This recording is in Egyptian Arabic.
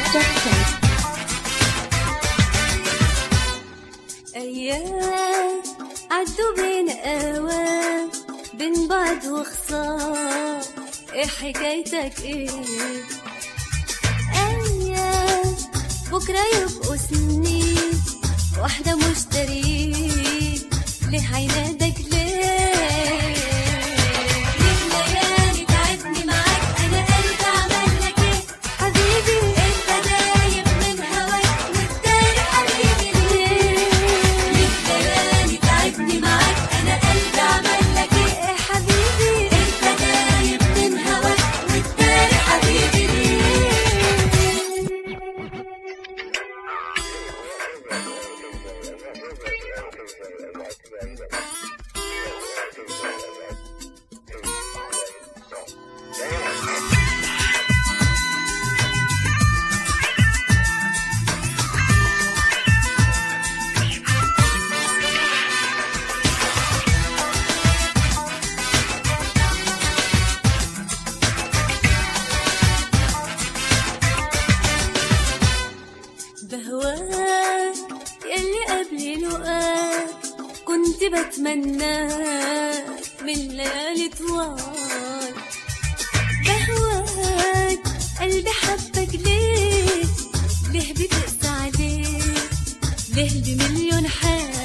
www.radiomusic.com أيام عدوا بين أوام بين بعض وخصام إيه حكايتك إيه أيام بكرة يبقوا سنين واحدة مشترين ليه هينادك ليه ليه ليالي تعبني معاك أنا قلبي عمل لك إيه حبيبي أنت دايب من هواك والتاني حبيبي ليه ليه ليالي تعبني معاك أنا قلبي عمل لك إيه حبيبي أنت دايب من هواك والتاني حبيبي ليه بهواك يلي قبلي لقاك كنت بتمناك من ليالي طوال بهواك قلبي حبك ليه ليه بتقسى عليك ليه بمليون حال